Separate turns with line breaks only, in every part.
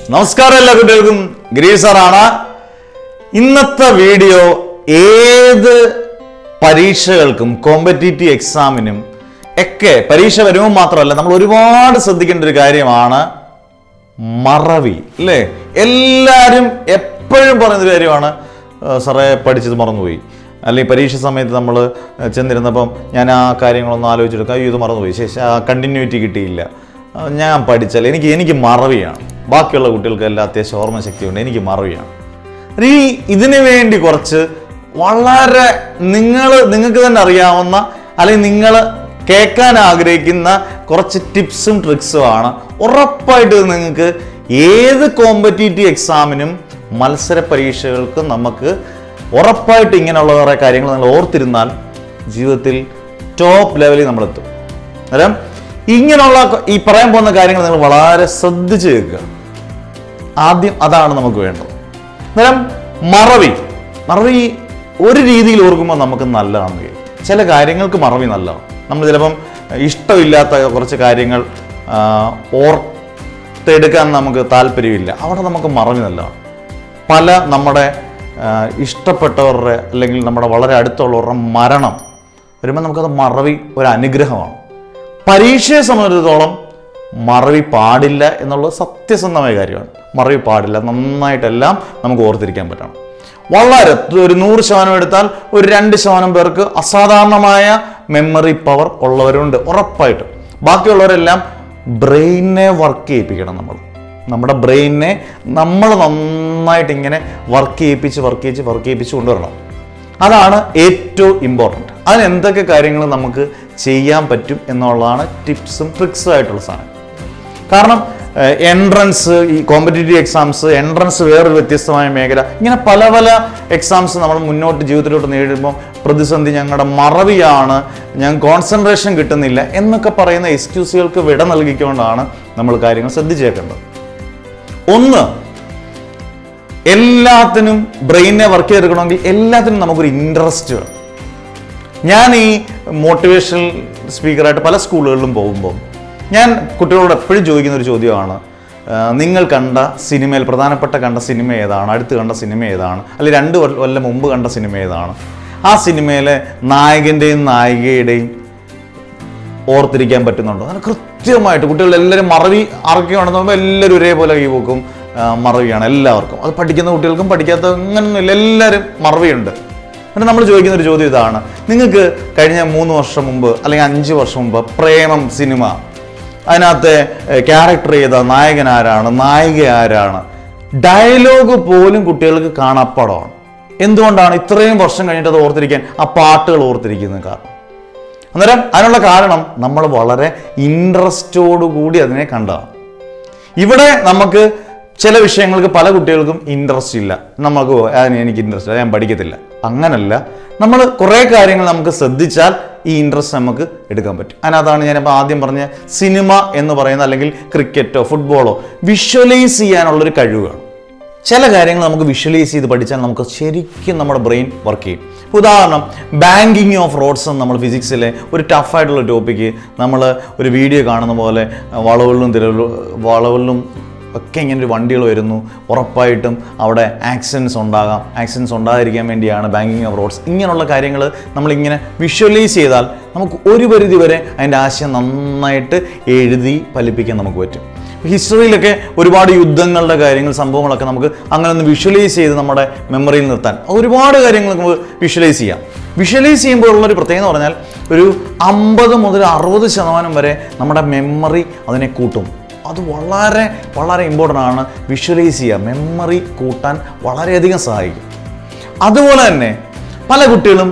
നമസ്കാരം എല്ലാ കുട്ടികൾക്കും ഗ്രീസറാണ് ഇന്നത്തെ വീഡിയോ ഏത് പരീക്ഷകൾക്കും കോമ്പറ്റേറ്റീവ് എക്സാമിനും ഒക്കെ പരീക്ഷ വരുമ്പോൾ മാത്രമല്ല നമ്മൾ ഒരുപാട് ശ്രദ്ധിക്കേണ്ട ഒരു കാര്യമാണ് മറവി അല്ലേ എല്ലാവരും എപ്പോഴും പറയുന്നൊരു കാര്യമാണ് "ആ, സാറേ പഠിച്ചത് മറന്നുപോയി അല്ലെങ്കിൽ പരീക്ഷ സമയത്ത് നമ്മൾ ചെന്നിരുന്നപ്പം ഞാൻ ആ കാര്യങ്ങളൊന്നും ആലോചിച്ചെടുക്കാം അയ്യോ ഇത് മറന്നുപോയി ശേഷം ആ കണ്ടിന്യൂറ്റി കിട്ടിയില്ല ആ, ഞാൻ പഠിച്ചാൽ എനിക്ക് എനിക്ക് മറവിയാണ് ബാക്കിയുള്ള കുട്ടികൾക്ക് എല്ലാം അത്യാവശ്യം ഓർമ്മശക്തിയുണ്ട് എനിക്ക് മറവിയാണ് ഈ ഇതിനു വേണ്ടി കുറച്ച് വളരെ നിങ്ങൾ നിങ്ങൾക്ക് തന്നെ അറിയാവുന്ന അല്ലെങ്കിൽ നിങ്ങൾ കേൾക്കാൻ ആഗ്രഹിക്കുന്ന കുറച്ച് ടിപ്സും ട്രിക്സും ആണ് ഉറപ്പായിട്ട് ഇത് നിങ്ങൾക്ക് ഏത് കോമ്പറ്റേറ്റീവ് എക്സാമിനും മത്സര പരീക്ഷകൾക്കും നമുക്ക് ഉറപ്പായിട്ട് ഇങ്ങനെയുള്ള കുറേ കാര്യങ്ങൾ നിങ്ങൾ ഓർത്തിരുന്നാൽ ജീവിതത്തിൽ ടോപ്പ് ലെവലിൽ നമ്മളെത്തും അന്നേരം ഇങ്ങനെയുള്ള ഈ പറയാൻ പോകുന്ന കാര്യങ്ങൾ നിങ്ങൾ വളരെ ശ്രദ്ധിച്ച് കേൾക്കുക ആദ്യം അതാണ് നമുക്ക് വേണ്ടത് അന്നേരം മറവി മറവി ഒരു രീതിയിൽ ഓർക്കുമ്പോൾ നമുക്ക് നല്ലതാണ് കഴിയും ചില കാര്യങ്ങൾക്ക് മറവി നല്ലതാണ് നമ്മൾ ചിലപ്പം ഇഷ്ടമില്ലാത്ത കുറച്ച് കാര്യങ്ങൾ ആ, ഓർത്തെടുക്കാൻ നമുക്ക് താല്പര്യമില്ല അവിടെ നമുക്ക് മറവി നല്ലതാണ് പല നമ്മുടെ ആ, ഇഷ്ടപ്പെട്ടവരുടെ അല്ലെങ്കിൽ നമ്മുടെ വളരെ അടുത്തുള്ളവരുടെ മരണം വരുമ്പോൾ നമുക്കത് മറവി ഒരു അനുഗ്രഹമാണ് പരീക്ഷയെ സംബന്ധിച്ചിടത്തോളം മറവി പാടില്ല എന്നുള്ളത് സത്യസന്ധമായ കാര്യമാണ് മറവി പാടില്ല നന്നായിട്ടെല്ലാം നമുക്ക് ഓർത്തിരിക്കാൻ പറ്റണം വളരെ ഒരു നൂറ് ശതമാനം എടുത്താൽ ഒരു രണ്ട് ശതമാനം പേർക്ക് അസാധാരണമായ മെമ്മറി പവർ ഉള്ളവരുണ്ട് ഉറപ്പായിട്ടും ബാക്കിയുള്ളവരെല്ലാം ബ്രെയിനെ വർക്ക് ചെയ്യിപ്പിക്കണം നമ്മൾ നമ്മുടെ ബ്രെയിനെ നമ്മൾ നന്നായിട്ട് ഇങ്ങനെ വർക്ക് ചെയ്യിപ്പിച്ച് വർക്ക് ചെയ്യിച്ച് വർക്ക് ചെയ്യിപ്പിച്ച് കൊണ്ടുവരണം അതാണ് ഏറ്റവും ഇമ്പോർട്ടൻറ്റ് അതിന് എന്തൊക്കെ കാര്യങ്ങൾ നമുക്ക് ചെയ്യാൻ പറ്റും എന്നുള്ളതാണ് ടിപ്സും ട്രിക്സും ആയിട്ടുള്ള സാധനം കാരണം എൻട്രൻസ് ഈ കോമ്പറ്റേറ്റീവ് എക്സാംസ് എൻട്രൻസ് വേറൊരു വ്യത്യസ്തമായ മേഖല ഇങ്ങനെ പല പല എക്സാംസ് നമ്മൾ മുന്നോട്ട് ജീവിതത്തിലോട്ട് നേരിടുമ്പോൾ പ്രതിസന്ധി ഞങ്ങളുടെ മറവിയാണ് ഞാൻ കോൺസെൻട്രേഷൻ കിട്ടുന്നില്ല എന്നൊക്കെ പറയുന്ന എക്സ്ക്യൂസുകൾക്ക് വിട നൽകിക്കൊണ്ടാണ് നമ്മൾ കാര്യങ്ങൾ ശ്രദ്ധിച്ചേക്കേണ്ടത് ഒന്ന് എല്ലാത്തിനും ബ്രെയിനെ വർക്ക് ചെയ്തെടുക്കണമെങ്കിൽ എല്ലാത്തിനും നമുക്കൊരു ഇൻട്രസ്റ്റ് വേണം ഞാൻ ഈ മോട്ടിവേഷണൽ സ്പീക്കറായിട്ട് പല സ്കൂളുകളിലും പോകുമ്പോൾ ഞാൻ കുട്ടികളോട് എപ്പോഴും ചോദിക്കുന്ന ഒരു ചോദ്യമാണ് ആ, നിങ്ങൾ കണ്ട സിനിമയിൽ പ്രധാനപ്പെട്ട കണ്ട സിനിമ ഏതാണ് അടുത്ത് കണ്ട സിനിമ ഏതാണ് അല്ലെങ്കിൽ രണ്ട് കൊല്ല- കൊല്ലം മുമ്പ് കണ്ട സിനിമ ഏതാണ് ആ സിനിമയിലെ നായകൻ്റെയും നായികയുടെയും ഓർത്തിരിക്കാൻ പറ്റുന്നുണ്ടോ അങ്ങനെ കൃത്യമായിട്ട് കുട്ടികൾ എല്ലാവരും മറവി ആർക്കുകയാണെന്ന് പറയുമ്പോൾ എല്ലാവരും ഒരേപോലെ കൈ പോക്കും ആ, മറവിയാണ് എല്ലാവർക്കും അത് പഠിക്കുന്ന കുട്ടികൾക്കും പഠിക്കാത്ത അങ്ങനെയൊന്നുമില്ല എല്ലാവരും മറവിയുണ്ട് എന്നിട്ട് നമ്മൾ ചോദിക്കുന്ന ഒരു ചോദ്യം ഇതാണ് നിങ്ങൾക്ക് കഴിഞ്ഞ മൂന്ന് വർഷം മുമ്പ് അല്ലെങ്കിൽ അഞ്ച് വർഷം മുമ്പ് പ്രേമം സിനിമ അതിനകത്തെ ക്യാരക്ടർ ചെയ്ത നായകൻ ആരാണ് നായിക ആരാണ് ഡയലോഗ് പോലും കുട്ടികൾക്ക് കാണാപ്പാടമാണ് എന്തുകൊണ്ടാണ് ഇത്രയും വർഷം കഴിഞ്ഞിട്ട് അത് ഓർത്തിരിക്കാൻ ആ പാട്ടുകൾ ഓർത്തിരിക്കുന്നത് കാരണം അന്നേരം അതിനുള്ള കാരണം നമ്മൾ വളരെ ഇൻട്രസ്റ്റോടു കൂടി അതിനെ കണ്ടതാണ് ഇവിടെ നമുക്ക് ചില വിഷയങ്ങൾക്ക് പല കുട്ടികൾക്കും ഇൻട്രസ്റ്റ് ഇല്ല നമുക്ക് അതിന് എനിക്ക് ഇൻട്രസ്റ്റ് ഇല്ല ഞാൻ പഠിക്കത്തില്ല അങ്ങനല്ല നമ്മൾ കുറേ കാര്യങ്ങൾ നമുക്ക് ശ്രദ്ധിച്ചാൽ ഈ ഇൻട്രസ്റ്റ് നമുക്ക് എടുക്കാൻ പറ്റും അതിനകത്താണ് ഞാനിപ്പോൾ ആദ്യം പറഞ്ഞ സിനിമ എന്ന് പറയുന്ന അല്ലെങ്കിൽ ക്രിക്കറ്റോ ഫുട്ബോളോ വിഷ്വലൈസ് ചെയ്യാനുള്ളൊരു കഴിവ് വേണം ചില കാര്യങ്ങൾ നമുക്ക് വിഷ്വലൈസ് ചെയ്ത് പഠിച്ചാൽ നമുക്ക് ശരിക്കും നമ്മുടെ ബ്രെയിൻ വർക്ക് ചെയ്യും ഇപ്പൊ ഉദാഹരണം ബാങ്കിങ് ഓഫ് റോഡ്സ് എന്ന് നമ്മൾ ഫിസിക്സിലെ ഒരു ടഫായിട്ടുള്ള ടോപ്പിക്ക് നമ്മൾ ഒരു വീഡിയോ കാണുന്ന പോലെ വളവുകളിലും തിരവിലും വളവുകളിലും ഒക്കെ ഇങ്ങനെ ഒരു വണ്ടികൾ വരുന്നു ഉറപ്പായിട്ടും അവിടെ ആക്സിഡൻസ് ഉണ്ടാകാം ആക്സിഡൻസ് ഉണ്ടാകാതിരിക്കാൻ വേണ്ടിയാണ് ബാങ്കിങ് ഓഫ് റോഡ്സ് ഇങ്ങനെയുള്ള കാര്യങ്ങൾ നമ്മളിങ്ങനെ വിഷ്വലൈസ് ചെയ്താൽ നമുക്ക് ഒരു പരിധി വരെ അതിൻ്റെ ആശയം നന്നായിട്ട് എഴുതി ഫലിപ്പിക്കാൻ നമുക്ക് പറ്റും ഹിസ്റ്ററിയിലൊക്കെ ഒരുപാട് യുദ്ധങ്ങളുടെ കാര്യങ്ങൾ സംഭവങ്ങളൊക്കെ നമുക്ക് അങ്ങനെ ഒന്ന് വിഷ്വലൈസ് ചെയ്ത് നമ്മുടെ മെമ്മറിയിൽ നിർത്താൻ ഒരുപാട് കാര്യങ്ങൾ നമുക്ക് വിഷ്വലൈസ് ചെയ്യാം വിഷ്വലൈസ് ചെയ്യുമ്പോൾ ഉള്ളൊരു പ്രത്യേകത എന്ന് പറഞ്ഞാൽ ഒരു അമ്പത് മുതൽ അറുപത് ശതമാനം വരെ നമ്മുടെ മെമ്മറി അതിനെ കൂട്ടും അത് വളരെ വളരെ ഇമ്പോർട്ടൻ്റ് ആണ് വിഷ്വലൈസ് ചെയ്യുക മെമ്മറി കൂട്ടാൻ വളരെയധികം സഹായിക്കും അതുപോലെ തന്നെ പല കുട്ടികളും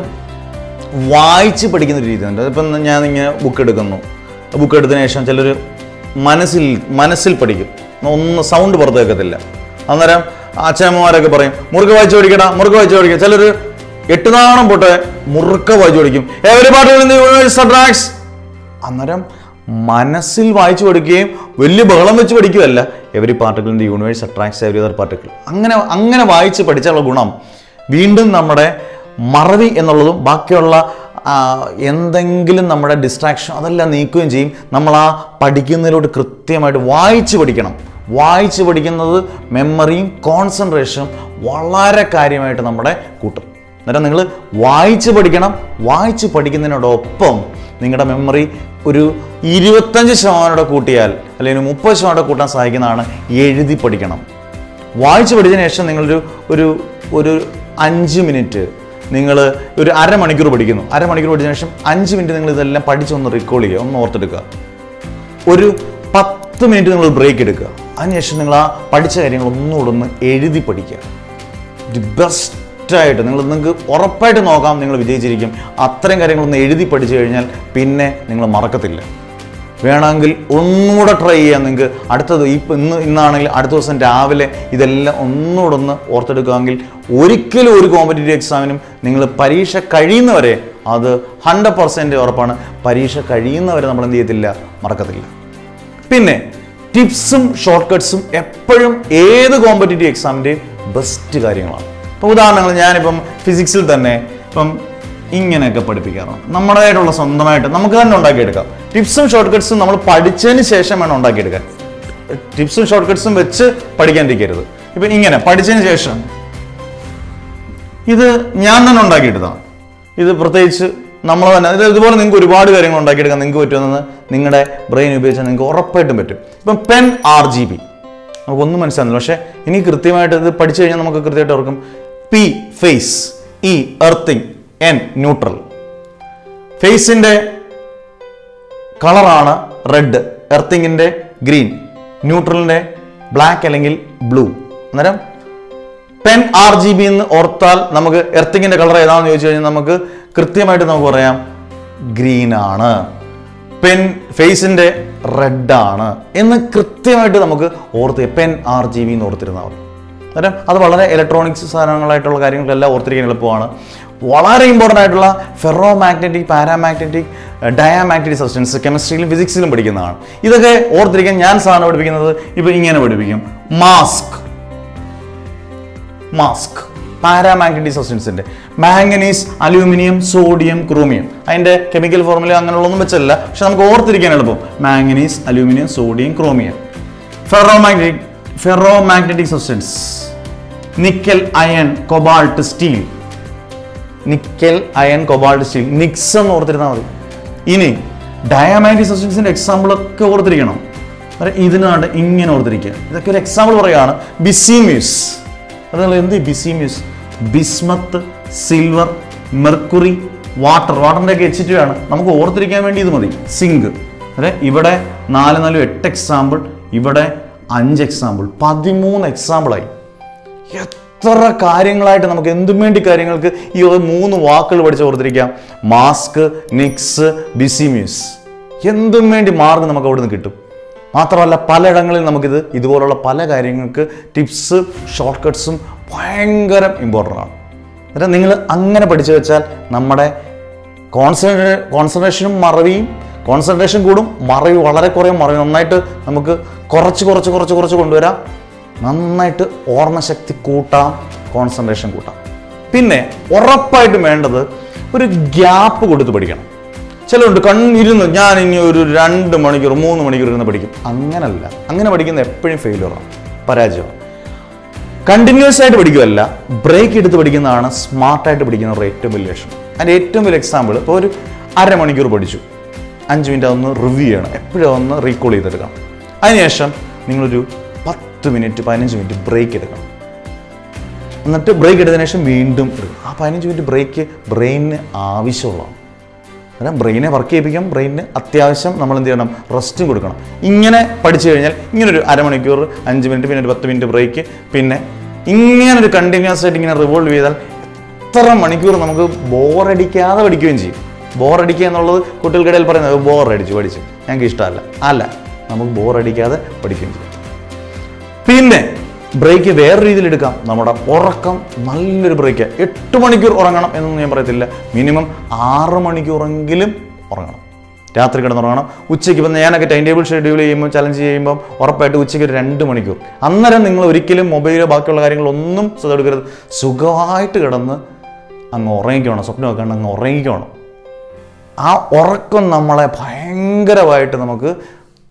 വായിച്ച് പഠിക്കുന്ന ഒരു രീതിയുണ്ട് ഇപ്പം ഞാൻ ഇങ്ങനെ ബുക്ക് എടുക്കുന്നു ബുക്ക് എടുത്തതിന് ശേഷം ചിലർ മനസ്സിൽ മനസ്സിൽ പഠിക്കും ഒന്ന് സൗണ്ട് പുറത്ത് വെക്കത്തില്ല അന്നേരം അച്ഛനമ്മമാരൊക്കെ പറയും മുറുക്ക വായിച്ചു പഠിക്കടാ മുറുക്ക വായിച്ചു പഠിക്കുക ചിലർ എട്ട് നാണം പോട്ടെ മുറുക്ക വായിച്ചു പഠിക്കും എവരി പാർട്ടി അന്നേരം മനസ്സിൽ വായിച്ചു പഠിക്കുകയും വലിയ ബഹളം വെച്ച് പഠിക്കുകയല്ല every particle in the universe attracts every other particle അങ്ങനെ അങ്ങനെ വായിച്ച് പഠിച്ചുള്ള ഗുണം വീണ്ടും നമ്മുടെ മറവി എന്നുള്ളതും ബാക്കിയുള്ള ആ, എന്തെങ്കിലും നമ്മുടെ ഡിസ്ട്രാക്ഷൻ അതെല്ലാം നീക്കുകയും ചെയ്യും നമ്മൾ ആ പഠിക്കുന്നതിലോട്ട് കൃത്യമായിട്ട് വായിച്ച് പഠിക്കണം വായിച്ച് പഠിക്കുന്നത് മെമ്മറിയും കോൺസെൻട്രേഷനും വളരെ കാര്യമായിട്ട് നമ്മുടെ കൂട്ടും അന്നേരം നിങ്ങൾ വായിച്ച് പഠിക്കണം വായിച്ച് പഠിക്കുന്നതിനോടൊപ്പം നിങ്ങളുടെ മെമ്മറി ഒരു ഇരുപത്തഞ്ച് ശതമാനം കൂട്ടിയാൽ അല്ലെങ്കിൽ മുപ്പത് ശതമാനം കൂട്ടാൻ സഹായിക്കുന്നതാണ് എഴുതി പഠിക്കണം വായിച്ച് പഠിച്ചതിന് ശേഷം നിങ്ങളൊരു ഒരു ഒരു അഞ്ച് മിനിറ്റ് നിങ്ങൾ ഒരു അരമണിക്കൂർ പഠിക്കുന്നു അരമണിക്കൂർ പഠിച്ചതിന് ശേഷം അഞ്ച് മിനിറ്റ് നിങ്ങൾ ഇതെല്ലാം പഠിച്ചൊന്ന് റീകോൾ ചെയ്യുക ഒന്ന് ഓർത്തെടുക്കുക ഒരു പത്ത് മിനിറ്റ് നിങ്ങൾ ബ്രേക്ക് എടുക്കുക അതിനുശേഷം നിങ്ങൾ ആ പഠിച്ച കാര്യങ്ങൾ ഒന്നുകൂടെ ഒന്ന് എഴുതി പഠിക്കുക ദി ബെസ്റ്റായിട്ട് നിങ്ങൾ നിങ്ങൾക്ക് ഉറപ്പായിട്ട് നോക്കാം നിങ്ങൾ വിജയിച്ചിരിക്കും അത്രയും കാര്യങ്ങളൊന്ന് എഴുതി പഠിച്ചു കഴിഞ്ഞാൽ പിന്നെ നിങ്ങൾ മറക്കത്തില്ല വേണമെങ്കിൽ ഒന്നുകൂടെ ട്രൈ ചെയ്യാം നിങ്ങൾക്ക് അടുത്തത് ഈ ഇന്ന് ഇന്നാണെങ്കിൽ അടുത്ത ദിവസം രാവിലെ ഇതെല്ലാം ഒന്നുകൂടെ ഒന്ന് ഓർത്തെടുക്കുകയെങ്കിൽ ഒരിക്കലും ഒരു കോമ്പറ്റേറ്റീവ് എക്സാമിനും നിങ്ങൾ പരീക്ഷ കഴിയുന്നവരെ അത് ഹൺഡ്രഡ് പെർസെൻറ്റ് ഉറപ്പാണ് പരീക്ഷ കഴിയുന്നവരെ നമ്മൾ എന്ത് ചെയ്യത്തില്ല മറക്കത്തില്ല പിന്നെ ടിപ്സും ഷോർട്ട് കട്ട്സും എപ്പോഴും ഏത് കോമ്പറ്റേറ്റീവ് എക്സാമിൻ്റെയും ബെസ്റ്റ് കാര്യങ്ങളാണ് ഇപ്പോൾ ഉദാഹരണങ്ങൾ ഞാനിപ്പം ഫിസിക്സിൽ തന്നെ ഇപ്പം ഇങ്ങനെയൊക്കെ പഠിപ്പിക്കാറുണ്ട് നമ്മുടേതായിട്ടുള്ള സ്വന്തമായിട്ട് നമുക്ക് തന്നെ ഉണ്ടാക്കിയെടുക്കാം ടിപ്സും ഷോർട്ട് കട്ട്സും നമ്മൾ പഠിച്ചതിന് ശേഷം വേണം ഉണ്ടാക്കിയെടുക്കാൻ ടിപ്സും ഷോർട്ട് കട്ട്സും വെച്ച് പഠിക്കാണ്ടിരിക്കരുത് ഇപ്പം ഇങ്ങനെ പഠിച്ചതിന് ശേഷം ഇത് ഞാൻ തന്നെ ഉണ്ടാക്കിയെടുത്താണ് ഇത് പ്രത്യേകിച്ച് നമ്മൾ തന്നെ ഇത് ഇതുപോലെ നിങ്ങൾക്ക് ഒരുപാട് കാര്യങ്ങൾ ഉണ്ടാക്കിയെടുക്കാൻ നിങ്ങൾക്ക് പറ്റുമെന്ന് നിങ്ങളുടെ ബ്രെയിൻ ഉപയോഗിച്ചാൽ നിങ്ങൾക്ക് ഉറപ്പായിട്ടും പറ്റും ഇപ്പം പെൻ ആർ ജി ബി നമുക്കൊന്നും മനസ്സിലാകുന്നില്ല പക്ഷേ ഇനി കൃത്യമായിട്ട് ഇത് പഠിച്ചു കഴിഞ്ഞാൽ നമുക്ക് കൃത്യമായിട്ട് ഓർക്കും P phase E earthing N neutral ഫേസിൻ്റെ കളറാണ് റെഡ് എർത്തിങ്ങിൻ്റെ ഗ്രീൻ ന്യൂട്രലിൻ്റെ ബ്ലാക്ക് അല്ലെങ്കിൽ ബ്ലൂ അന്നേരം പെൻ ആർ ജി ബി എന്ന് ഓർത്താൽ നമുക്ക് എർത്തിങ്ങിന്റെ കളർ ഏതാണെന്ന് ചോദിച്ചു കഴിഞ്ഞാൽ നമുക്ക് കൃത്യമായിട്ട് നമുക്ക് പറയാം ഗ്രീൻ ആണ് പെൻ ഫേസിന്റെ റെഡ് ആണ് എന്ന് കൃത്യമായിട്ട് നമുക്ക് ഓർത്ത് പെൻ ആർ ജി ബി എന്ന് ഓർത്തിരുന്നാൽ മതി അന്നേരം അത് വളരെ ഇലക്ട്രോണിക്സ് സാധനങ്ങളായിട്ടുള്ള കാര്യങ്ങളെല്ലാം ഓർത്തിരിക്കാൻ എളുപ്പമാണ് വളരെ ഇമ്പോർട്ടൻ്റ് ആയിട്ടുള്ള ferro magnetic paramagnetic diamagnetic substance കെമിസ്ട്രിയിലും ഫിസിക്സിലും പഠിക്കുന്നതാണ് ഇതൊക്കെ ഓർത്തിരിക്കാൻ ഞാൻ സാധനം പഠിപ്പിക്കുന്നത് ഇപ്പോൾ ഇങ്ങനെ പഠിപ്പിക്കും മാസ്ക് മാസ്ക് പാരാമാഗ്നറ്റിക് സബ്സ്റ്റൻസിന്റെ മാംഗനീസ് അലൂമിനിയം സോഡിയം ക്രോമിയം അതിന്റെ കെമിക്കൽ ഫോർമുല അങ്ങനെയുള്ളതൊന്നും വെച്ചല്ല പക്ഷെ നമുക്ക് ഓർത്തിരിക്കാൻ എളുപ്പം manganese aluminium sodium chromium ferromagnetic ferromagnetic substance nickel iron cobalt steel nickel iron cobalt steel nics എന്ന് ഓർത്തിരുന്നാൽ മതി ഇനി ഡയാമാഗ്നറ്റിക് സബ്സ്റ്റൻസിന്റെ എക്സാമ്പിൾ ഒക്കെ ഓർത്തിരിക്കണം അതായത് ഇതിനാണ് ഇങ്ങനെ ഓർത്തിരിക്കുക ഇതൊക്കെ ഒരു എക്സാമ്പിൾ പറയുകയാണ് ബിസിമ്യൂസ് അതുപോലെ എന്ത് ബിസിമ്യൂസ് ബിസ്മത്ത് സിൽവർ മെർക്കുറി വാട്ടർ വാട്ടറിൻ്റെ ഒക്കെ എച്ച് ആണ് നമുക്ക് ഓർത്തിരിക്കാൻ വേണ്ടി ഇത് മതി സിങ്ക് അതെ ഇവിടെ നാല് നാലും എട്ട് എക്സാമ്പിൾ ഇവിടെ അഞ്ച് എക്സാമ്പിൾ പതിമൂന്ന് എക്സാമ്പിളായി എത്ര കാര്യങ്ങളായിട്ട് നമുക്ക് എന്തും വേണ്ടി കാര്യങ്ങൾക്ക് ഈ ഒരു മൂന്ന് വാക്കുകൾ പഠിച്ച് ഓർത്തിരിക്കാം മാസ്ക് നിക്സ് ബിസിമ്യൂസ് എന്തും വേണ്ടി മാർഗം നമുക്ക് അവിടെ നിന്ന് കിട്ടും മാത്രമല്ല പലയിടങ്ങളിൽ നമുക്കിത് ഇതുപോലുള്ള പല കാര്യങ്ങൾക്ക് ടിപ്സ് ഷോർട്ട് കട്ട്സും ഭയങ്കര ഇമ്പോർട്ടൻ്റ് ആണ് എന്നിട്ട് നിങ്ങൾ അങ്ങനെ പഠിച്ചു വെച്ചാൽ നമ്മുടെ കോൺസെൻട്രേ കോൺസെൻട്രേഷനും മറവിയും കോൺസെൻട്രേഷൻ കൂടും മറവി വളരെ കുറയും മറവി നന്നായിട്ട് നമുക്ക് കുറച്ച് കുറച്ച് കുറച്ച് കുറച്ച് കൊണ്ടുവരാം നന്നായിട്ട് ഓർമ്മശക്തി കൂട്ടാം കോൺസെൻട്രേഷൻ കൂട്ടാം പിന്നെ ഉറപ്പായിട്ടും വേണ്ടത് ഒരു ഗ്യാപ്പ് കൊടുത്ത് പഠിക്കണം ചിലരുണ്ട് കണ്ണിരുന്ന് ഞാൻ ഇനി ഒരു രണ്ട് മണിക്കൂർ മൂന്ന് മണിക്കൂർ ഇരുന്ന് പഠിക്കും അങ്ങനല്ല അങ്ങനെ പഠിക്കുന്ന എപ്പോഴും ഫെയിലുവറാണ് പരാജയമാണ് കണ്ടിന്യൂസ് ആയിട്ട് പഠിക്കുമല്ല ബ്രേക്ക് എടുത്ത് പഠിക്കുന്നതാണ് സ്മാർട്ടായിട്ട് പഠിക്കുന്നവരുടെ ഏറ്റവും വലിയ ലക്ഷ്യം അതിൻ്റെ ഏറ്റവും വലിയ എക്സാമ്പിൾ ഇപ്പോൾ ഒരു അരമണിക്കൂർ പഠിച്ചു അഞ്ച് മിനിറ്റ് അതൊന്ന് റിവ്യൂ ചെയ്യണം എപ്പോഴും ഒന്ന് റീകോൾ ചെയ്തെടുക്കണം അതിനുശേഷം നിങ്ങളൊരു പത്ത് മിനിറ്റ് പതിനഞ്ച് മിനിറ്റ് ബ്രേക്ക് എടുക്കണം എന്നിട്ട് ബ്രേക്ക് എടുത്തതിന് ശേഷം വീണ്ടും എടുക്കണം ആ പതിനഞ്ച് മിനിറ്റ് ബ്രേക്ക് ബ്രെയിനിന് ആവശ്യമുള്ളതാണ് അന്നേരം ബ്രെയിനെ വർക്ക് ചെയ്യിപ്പിക്കാം ബ്രെയിനിന് അത്യാവശ്യം നമ്മൾ എന്ത് ചെയ്യണം റെസ്റ്റും കൊടുക്കണം ഇങ്ങനെ പഠിച്ചു കഴിഞ്ഞാൽ ഇങ്ങനെ ഒരു അരമണിക്കൂർ അഞ്ച് മിനിറ്റ് പിന്നെ ഒരു പത്ത് മിനിറ്റ് ബ്രേക്ക് പിന്നെ ഇങ്ങനെ ഒരു കണ്ടിന്യൂസ് ആയിട്ട് ഇങ്ങനെ റിവോൾവ് ചെയ്താൽ എത്ര മണിക്കൂർ നമുക്ക് ബോറടിക്കാതെ പഠിക്കുകയും ചെയ്യും ബോറടിക്കുക എന്നുള്ളത് കുട്ടികൾക്കിടയിൽ പറയുന്നത് ബോറടിച്ചു പഠിച്ചു ഞങ്ങൾക്ക് ഇഷ്ടമല്ല അല്ല നമുക്ക് ബോറടിക്കാതെ പഠിക്കുകയും ചെയ്യും പിന്നെ ബ്രേക്ക് വേറെ രീതിയിൽ എടുക്കാം നമ്മുടെ ഉറക്കം നല്ലൊരു ബ്രേക്ക് എട്ട് മണിക്കൂർ ഉറങ്ങണം എന്നൊന്നും ഞാൻ പറയത്തില്ല മിനിമം ആറ് മണിക്കൂറെങ്കിലും ഉറങ്ങണം രാത്രി കിടന്നുറങ്ങണം ഉച്ചയ്ക്ക് ഇപ്പം ഞാനൊക്കെ ടൈം ടേബിൾ ഷെഡ്യൂൾ ചെയ്യുമ്പോൾ ചലഞ്ച് ചെയ്യുമ്പോൾ ഉറപ്പായിട്ട് ഉച്ചയ്ക്ക് ഒരു രണ്ട് മണിക്കൂർ അന്നേരം നിങ്ങൾ ഒരിക്കലും മൊബൈലോ ബാക്കിയുള്ള കാര്യങ്ങളൊന്നും ശ്രദ്ധ എടുക്കരുത് സുഖമായിട്ട് കിടന്ന് അങ്ങ് ഉറങ്ങിക്കോണം സ്വപ്നമൊക്കെ കണ്ട് അങ്ങ് ഉറങ്ങിക്കോണം ആ ഉറക്കം നമ്മളെ ഭയങ്കരമായിട്ട് നമുക്ക്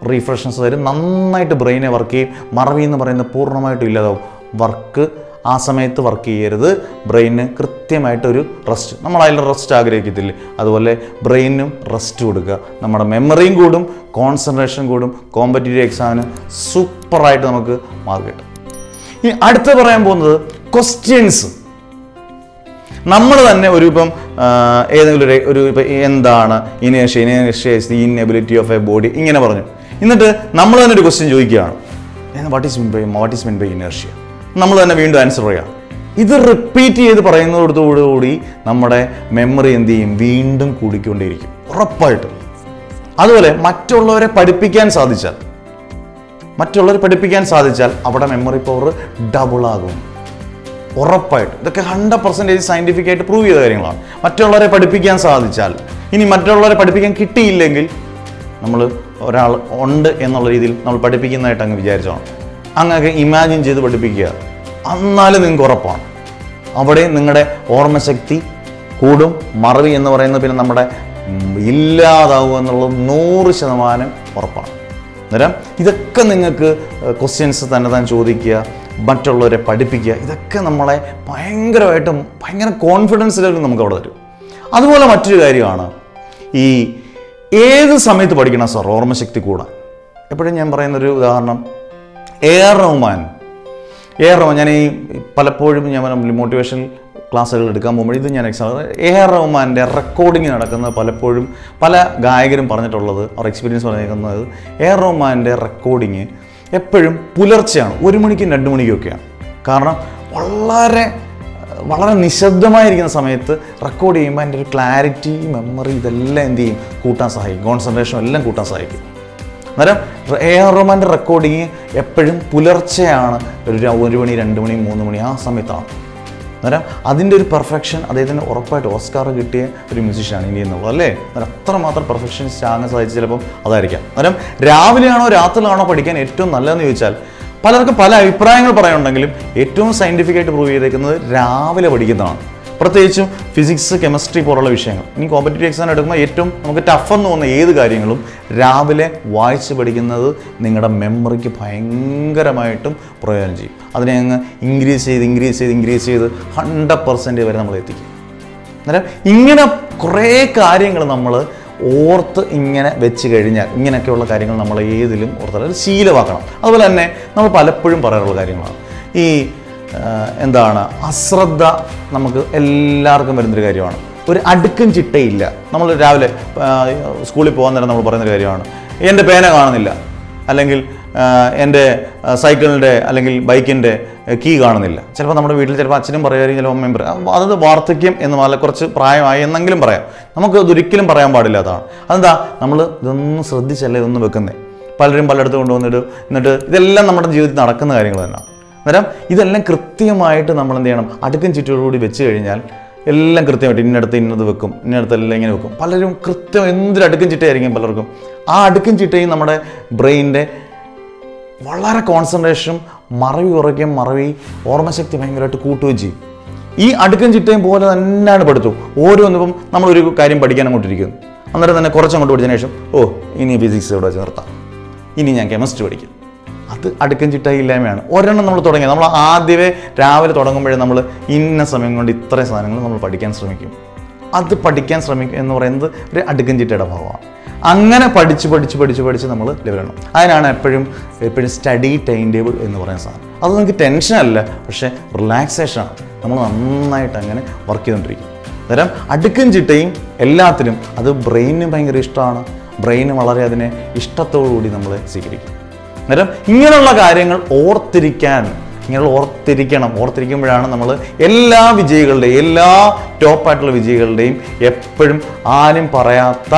റീഫ്രഷ്നസ് തരും നന്നായിട്ട് ബ്രെയിനെ വർക്ക് ചെയ്യും മറവി എന്ന് പറയുന്നത് പൂർണ്ണമായിട്ടും ഇല്ലാതാവും വർക്ക് ആ സമയത്ത് വർക്ക് ചെയ്യരുത് ബ്രെയിനിന് കൃത്യമായിട്ട് ഒരു റെസ്റ്റ് നമ്മൾ അതിൽ റെസ്റ്റ് ആഗ്രഹിക്കത്തില്ലേ അതുപോലെ ബ്രെയിനും റെസ്റ്റ് കൊടുക്കുക നമ്മുടെ മെമ്മറിയും കൂടും കോൺസെൻട്രേഷൻ കൂടും കോമ്പറ്റേറ്റീവ് എക്സാമിന് സൂപ്പറായിട്ട് നമുക്ക് മാർക്ക് കിട്ടും ഇനി അടുത്ത് പറയാൻ പോകുന്നത് ക്വസ്റ്റ്യൻസ് നമ്മൾ തന്നെ ഒരു ഇപ്പം ആ, ഏതെങ്കിലും ഒരു ഒരു ഇപ്പം എന്താണ് ഇനേഷ്യ ഇനേഷ്യ the inability of A body ഇങ്ങനെ പറഞ്ഞു എന്നിട്ട് നമ്മൾ തന്നെ ഒരു ക്വസ്റ്റ്യൻ ചോദിക്കുകയാണ് what is mean by what is mean by ഇനേഷ്യ നമ്മൾ തന്നെ വീണ്ടും ആൻസർ പറയാം ഇത് റിപ്പീറ്റ് ചെയ്ത് പറയുന്നതോടുകൂടി നമ്മുടെ മെമ്മറി എന്ത് ചെയ്യും വീണ്ടും കൂടിക്കൊണ്ടേയിരിക്കും ഉറപ്പായിട്ടും അതുപോലെ മറ്റുള്ളവരെ പഠിപ്പിക്കാൻ സാധിച്ചാൽ മറ്റുള്ളവരെ പഠിപ്പിക്കാൻ സാധിച്ചാൽ അവിടെ മെമ്മറി പവർ ഡബിൾ ആകും ഉറപ്പായിട്ടും ഇതൊക്കെ ഹൺഡ്രഡ് പെർസെൻറ്റേജ് സയൻറ്റിഫിക് ആയിട്ട് പ്രൂവ് ചെയ്ത കാര്യങ്ങളാണ് മറ്റുള്ളവരെ പഠിപ്പിക്കാൻ സാധിച്ചാൽ ഇനി മറ്റുള്ളവരെ പഠിപ്പിക്കാൻ കിട്ടിയില്ലെങ്കിൽ നമ്മൾ ഒരാൾ ഉണ്ട് എന്നുള്ള രീതിയിൽ നമ്മൾ പഠിപ്പിക്കുന്നതായിട്ട് അങ്ങ് വിചാരിച്ചോണം അങ്ങനെയൊക്കെ ഇമാജിൻ ചെയ്ത് പഠിപ്പിക്കുക എന്നാലും നിങ്ങൾക്ക് ഉറപ്പാണ് അവിടെ നിങ്ങളുടെ ഓർമ്മശക്തി കൂടും മറവി എന്ന് പറയുന്നത് പിന്നെ നമ്മുടെ ഉം, ഇല്ലാതാവും എന്നുള്ളത് നൂറ് ശതമാനം ഉറപ്പാണ് അന്നേരം ഇതൊക്കെ നിങ്ങൾക്ക് ക്വസ്റ്റ്യൻസ് തന്നെ താൻ ചോദിക്കുക മറ്റുള്ളവരെ പഠിപ്പിക്കുക ഇതൊക്കെ നമ്മളെ ഭയങ്കരമായിട്ടും ഭയങ്കര കോൺഫിഡൻസ് ലെവൽ നമുക്ക് അവിടെ തരും അതുപോലെ മറ്റൊരു കാര്യമാണ് ഈ ഏത് സമയത്ത് പഠിക്കണം സാർ ഓർമ്മശക്തി കൂടാൻ എപ്പോഴും ഞാൻ പറയുന്നൊരു ഉദാഹരണം A R Rahman A R Rahman ഞാൻ ഈ പലപ്പോഴും ഞാൻ മോട്ടിവേഷൻ ക്ലാസ്സുകൾ എടുക്കാൻ പോകുമ്പോൾ ഇത് ഞാൻ എക്സാം എ ആർ റഹ്മാൻ്റെ റെക്കോർഡിങ് നടക്കുന്നത് പലപ്പോഴും പല ഗായകരും പറഞ്ഞിട്ടുള്ളത് അവർ എക്സ്പീരിയൻസ് പറഞ്ഞിരിക്കുന്നത് എ ആർ റഹ്മാൻ്റെ റെക്കോർഡിങ് എപ്പോഴും പുലർച്ചെയാണ് ഒരു മണിക്കും രണ്ട് മണിക്കും ഒക്കെയാണ് കാരണം വളരെ വളരെ നിശബ്ദമായിരിക്കുന്ന സമയത്ത് റെക്കോർഡ് ചെയ്യുമ്പോൾ അതിൻ്റെ ഒരു ക്ലാരിറ്റി മെമ്മറി ഇതെല്ലാം എന്ത് ചെയ്യും കൂട്ടാൻ സഹായിക്കും കോൺസെൻട്രേഷൻ എല്ലാം കൂട്ടാൻ സഹായിക്കും അന്നേരം എ ആർ റഹ്മാൻ്റെ റെക്കോർഡിങ് എപ്പോഴും പുലർച്ചെയാണ് ഒരു ര- ഒരു മണി രണ്ട് മണി മൂന്ന് മണി ആ സമയത്താണ് അന്നേരം അതിൻ്റെ ഒരു പെർഫെക്ഷൻ അദ്ദേഹത്തിന് ഉറപ്പായിട്ട് ഓസ്കാർ കിട്ടിയ ഒരു മ്യൂസിഷ്യനാണ് ഇനി എന്നുള്ളത് അല്ലേ അന്നേരം അത്രമാത്രം പെർഫെക്ഷനിസ്റ്റ് ആകാൻ സാധിച്ചു ചിലപ്പം അതായിരിക്കാം അന്നേരം രാവിലെയാണോ രാത്രിയിലാണോ പഠിക്കാൻ ഏറ്റവും നല്ലതെന്ന് ചോദിച്ചാൽ പലർക്കും പല അഭിപ്രായങ്ങൾ പറയാനുണ്ടെങ്കിലും ഏറ്റവും സയൻറ്റിഫിക് ആയിട്ട് പ്രൂവ് ചെയ്തേക്കുന്നത് രാവിലെ പഠിക്കുന്നതാണ് പ്രത്യേകിച്ചും ഫിസിക്സ് കെമിസ്ട്രി പോലുള്ള വിഷയങ്ങൾ ഇനി കോമ്പറ്റേറ്റീവ് എക്സാം എടുക്കുമ്പോൾ ഏറ്റവും നമുക്ക് ടഫ് എന്ന് തോന്നുന്ന ഏത് കാര്യങ്ങളും രാവിലെ വായിച്ച് പഠിക്കുന്നത് നിങ്ങളുടെ മെമ്മറിക്ക് ഭയങ്കരമായിട്ടും പ്രയോജനം ചെയ്യും അതിനെ അങ്ങ് ഇൻക്രീസ് ചെയ്ത് ഇൻക്രീസ് ചെയ്ത് ഇൻക്രീസ് ചെയ്ത് ഹൺഡ്രഡ് പെർസെൻറ്റ് വരെ നമ്മൾ എത്തിക്കും അന്നേരം ഇങ്ങനെ കുറേ കാര്യങ്ങൾ നമ്മൾ ഓർത്ത് ഇങ്ങനെ വെച്ച് കഴിഞ്ഞാൽ ഇങ്ങനെയൊക്കെയുള്ള കാര്യങ്ങൾ നമ്മൾ ഏതിലും ഓർത്താൽ അത് ശീലമാക്കണം അതുപോലെ തന്നെ നമ്മൾ പലപ്പോഴും പറയാറുള്ള കാര്യങ്ങളാണ് ഈ ആ, എന്താണ് അശ്രദ്ധ നമുക്ക് എല്ലാവർക്കും വരുന്നൊരു കാര്യമാണ് ഒരു അടുക്കും ചിട്ടയില്ല നമ്മൾ രാവിലെ ആ, സ്കൂളിൽ പോകാൻ നേരം നമ്മൾ പറയുന്നൊരു കാര്യമാണ് എൻ്റെ പേന കാണുന്നില്ല അല്ലെങ്കിൽ ആ, എൻ്റെ ആ, സൈക്കിളിൻ്റെ അല്ലെങ്കിൽ ബൈക്കിൻ്റെ കീ കാണുന്നില്ല ചിലപ്പോൾ നമ്മുടെ വീട്ടിൽ ചിലപ്പോൾ അച്ഛനും പറയുമായിരിക്കും ചിലപ്പോൾ അമ്മയും പറയും അത് വാർദ്ധക്യം എന്ന് നല്ല കുറച്ച് പ്രായമായി എന്നെങ്കിലും പറയാം നമുക്ക് ഇതൊരിക്കലും പറയാൻ പാടില്ലാത്തതാണ് അതെന്താ നമ്മൾ ഇതൊന്നും ശ്രദ്ധിച്ചല്ലേ ഇതൊന്നും വെക്കുന്നത് പലരും പലയിടത്തും കൊണ്ടുവന്നിട്ട് എന്നിട്ട് ഇതെല്ലാം നമ്മുടെ ജീവിതത്തിൽ നടക്കുന്ന കാര്യങ്ങൾ തന്നെയാണ് അന്നേരം ഇതെല്ലാം കൃത്യമായിട്ട് നമ്മൾ എന്ത് ചെയ്യണം അടുക്കും ചുറ്റോടുകൂടി വെച്ച് കഴിഞ്ഞാൽ എല്ലാം കൃത്യമായിട്ട് ഇന്നടത്ത് ഇന്നത് വെക്കും ഇന്നടത്ത് എല്ലാം ഇങ്ങനെ വെക്കും പലരും കൃത്യം എന്തൊരു അടുക്കും ചിട്ടയായിരിക്കും പലർക്കും ആ അടുക്കും ചിട്ടയും നമ്മുടെ ബ്രെയിനിൻ്റെ വളരെ കോൺസെൻട്രേഷനും മറവി കുറയ്ക്കും മറവി ഓർമ്മശക്തി ഭയങ്കരമായിട്ട് കൂട്ടുകയും ചെയ്യും ഈ അടുക്കും ചിട്ടയും പോലെ തന്നെയാണ് പഠിത്തവും ഓരോന്നിപ്പം നമ്മളൊരു കാര്യം പഠിക്കാൻ അങ്ങോട്ടിരിക്കുന്നു അന്നേരം തന്നെ കുറച്ചങ്ങോട്ട് പഠിച്ചതിന് ശേഷം ഓ ഇനി ഫിസിക്സ് ഇവിടെ വെച്ച് നിർത്താം ഇനി ഞാൻ കെമിസ്ട്രി പഠിക്കും അത് അടുക്കും ചിട്ടയില്ലായ്മയാണ് ഒരെണ്ണം നമ്മൾ തുടങ്ങി നമ്മൾ ആദ്യമേ രാവിലെ തുടങ്ങുമ്പോഴേ നമ്മൾ ഇന്ന സമയം കൊണ്ട് ഇത്രയും സാധനങ്ങൾ നമ്മൾ പഠിക്കാൻ ശ്രമിക്കും അത് പഠിക്കാൻ ശ്രമിക്കുക എന്ന് പറയുന്നത് ഒരു അടുക്കും ചിട്ടയുടെ ഭാഗമാണ് അങ്ങനെ പഠിച്ച് പഠിച്ച് പഠിച്ച് പഠിച്ച് നമ്മൾ ലെവലാണ് അതിനാണ് എപ്പോഴും എപ്പോഴും സ്റ്റഡി ടൈം ടേബിൾ എന്ന് പറയുന്ന സാധനം അത് നമുക്ക് ടെൻഷനല്ല പക്ഷേ റിലാക്സേഷനാണ് നമ്മൾ നന്നായിട്ട് അങ്ങനെ വർക്ക് ചെയ്തുകൊണ്ടിരിക്കും അന്നേരം അടുക്കും ചിട്ടയും എല്ലാത്തിനും അത് ബ്രെയിനിന് ഭയങ്കര ഇഷ്ടമാണ് ബ്രെയിന് വളരെ അതിനെ ഇഷ്ടത്തോടുകൂടി നമ്മൾ സ്വീകരിക്കും അന്നേരം ഇങ്ങനെയുള്ള കാര്യങ്ങൾ ഓർത്തിരിക്കാൻ ഇങ്ങനെയുള്ള ഓർത്തിരിക്കണം ഓർത്തിരിക്കുമ്പോഴാണ് നമ്മൾ എല്ലാ വിജയികളുടെയും എല്ലാ ടോപ്പായിട്ടുള്ള വിജയികളുടെയും എപ്പോഴും ആരും പറയാത്ത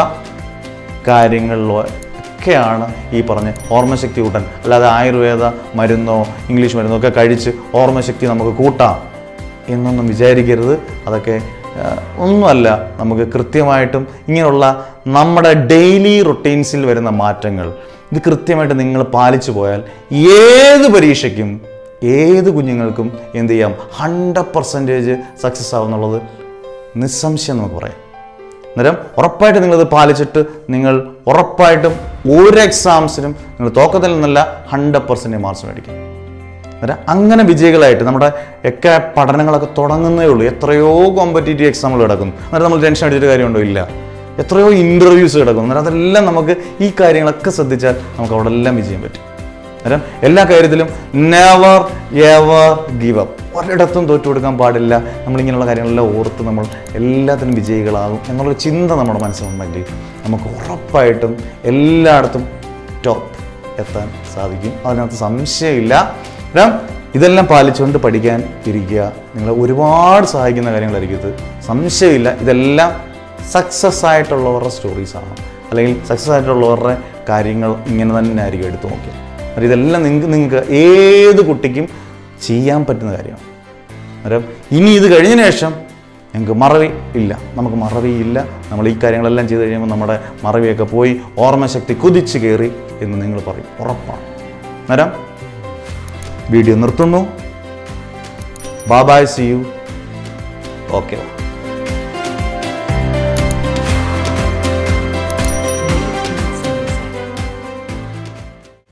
കാര്യങ്ങളിലൊക്കെയാണ് ഈ പറഞ്ഞ് ഓർമ്മശക്തി കൂട്ടാൻ അല്ലാതെ ആയുർവേദ മരുന്നോ ഇംഗ്ലീഷ് മരുന്നോ ഒക്കെ കഴിച്ച് ഓർമ്മശക്തി നമുക്ക് കൂട്ടാം എന്നൊന്നും വിചാരിക്കരുത് അതൊക്കെ ആ, ഒന്നുമല്ല നമുക്ക് കൃത്യമായിട്ടും ഇങ്ങനെയുള്ള നമ്മുടെ ഡെയിലി റൊട്ടീൻസിൽ വരുന്ന മാറ്റങ്ങൾ ഇത് കൃത്യമായിട്ട് നിങ്ങൾ പാലിച്ചു പോയാൽ ഏത് പരീക്ഷയ്ക്കും ഏത് കുഞ്ഞുങ്ങൾക്കും എന്ത് ചെയ്യാം ഹൺഡ്രഡ് പെർസെൻറ്റേജ് സക്സസ് ആവുന്നുള്ളത് നിസ്സംശയം നമുക്ക് പറയാം അന്നേരം ഉറപ്പായിട്ട് നിങ്ങളത് പാലിച്ചിട്ട് നിങ്ങൾ ഉറപ്പായിട്ടും ഒരു എക്സാംസിനും നിങ്ങൾ തോക്കത്തിൽ നിന്നല്ല ഹൺഡ്രഡ് പെർസെൻറ്റ് മാർക്സ് മേടിക്കും അന്നേരം അങ്ങനെ വിജയികളായിട്ട് നമ്മുടെ ഒക്കെ പഠനങ്ങളൊക്കെ തുടങ്ങുന്നേ ഉള്ളൂ എത്രയോ കോമ്പറ്റേറ്റീവ് എക്സാമുകൾ കിടക്കുന്നു അന്നേരം നമ്മൾ ടെൻഷൻ അടിച്ചിട്ട് കാര്യമുണ്ടോ ഇല്ല എത്രയോ ഇൻ്റർവ്യൂസ് കിടക്കുന്നു അന്നേരം അതെല്ലാം നമുക്ക് ഈ കാര്യങ്ങളൊക്കെ ശ്രദ്ധിച്ചാൽ നമുക്ക് അവിടെ എല്ലാം വിജയം പറ്റും അന്നേരം എല്ലാ കാര്യത്തിലും നെവർ എവർ ഗീവ് അപ്പ് ഒരിടത്തും തോറ്റു കൊടുക്കാൻ പാടില്ല നമ്മളിങ്ങനെയുള്ള കാര്യങ്ങളെല്ലാം ഓർത്ത് നമ്മൾ എല്ലാത്തിനും വിജയികളാകും എന്നുള്ളൊരു ചിന്ത നമ്മുടെ മനസ്സിലുണ്ടെങ്കിൽ നമുക്ക് ഉറപ്പായിട്ടും എല്ലായിടത്തും ടോപ്പ് എത്താൻ സാധിക്കും അതിനകത്ത് സംശയമില്ല കാരണം ഇതെല്ലാം പാലിച്ചുകൊണ്ട് പഠിക്കാൻ ഇരിക്കുക നിങ്ങളെ ഒരുപാട് സഹായിക്കുന്ന കാര്യങ്ങളായിരിക്കും ഇത് സംശയമില്ല ഇതെല്ലാം സക്സസ് ആയിട്ടുള്ളവരുടെ സ്റ്റോറീസാണ് അല്ലെങ്കിൽ സക്സസ് ആയിട്ടുള്ളവരുടെ കാര്യങ്ങൾ ഇങ്ങനെ തന്നെ ആയിരിക്കും എടുത്തു നോക്കിയത് അപ്പോൾ ഇതെല്ലാം നിങ്ങൾക്ക് നിങ്ങൾക്ക് ഏത് കുട്ടിക്കും ചെയ്യാൻ പറ്റുന്ന കാര്യമാണ് അന്നേരം ഇനി ഇത് കഴിഞ്ഞതിന് ശേഷം ഞങ്ങൾക്ക് മറവി ഇല്ല നമുക്ക് മറവിയില്ല നമ്മൾ ഈ കാര്യങ്ങളെല്ലാം ചെയ്ത് കഴിയുമ്പോൾ നമ്മുടെ മറവിയൊക്കെ പോയി ഓർമ്മശക്തി കുതിച്ച് കയറി എന്ന് നിങ്ങൾ പറയും ഉറപ്പാണ് അന്നേരം വീഡിയോ നിർത്തുന്നു ബാബായ് സി യു ഓക്കെ